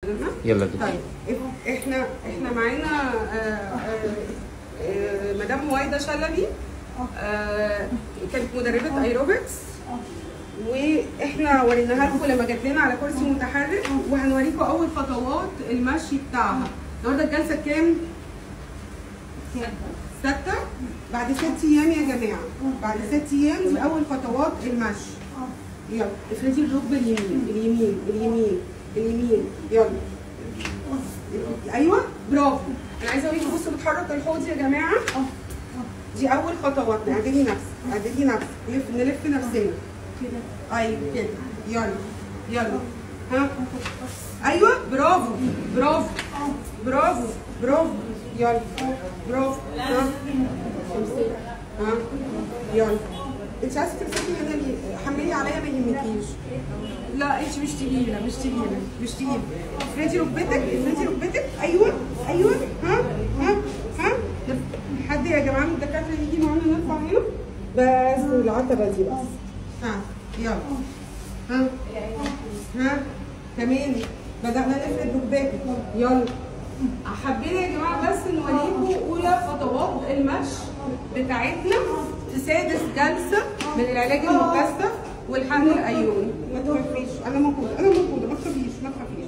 يلا بينا طيب احنا احنا معانا آه، آه، آه، مدام هويدا شلبي آه، كانت مدربه ايروبكس واحنا وريناها لكم لما جات لنا على كرسي متحرك وهنوريكم اول خطوات المشي بتاعها النهارده الجلسه كام؟ ستة بعد ست ايام يا جماعه بعد ست ايام دي اول خطوات المشي يلا افردي الركبه اليمين اليمين اليمين اليمين يلا ايوه برافو انا عايزه اوريكم بصوا بتحرك الحوض يا جماعه دي اول خطواتنا اعدلي نفسك اعدلي نفسك نلف نلف نفسنا ايوه كده يلا يلا ها ايوه برافو برافو برافو برافو يلا برافو ها امسكي. ها يلا انت عايزه تمسكي هنا ليه؟ حملي عليا ما يهمكيش لا انت مش تقيله مش تقيله مش تقيله افردي ركبتك افردي ركبتك ايوه ايوه ها ها ها حد يا جماعه من الدكاتره يجي معانا نرفع هنا بس العتبه دي بس ها يلا ها ها كمان بدأنا نفرد ركبتك يلا حابين يا جماعه بس نوريكم اولى خطوات المشي بتاعتنا في سادس جلسه من العلاج المكثف والحمل الايوني ما تخافيش انا موجوده انا موجوده ما تخافيش ما تخافيش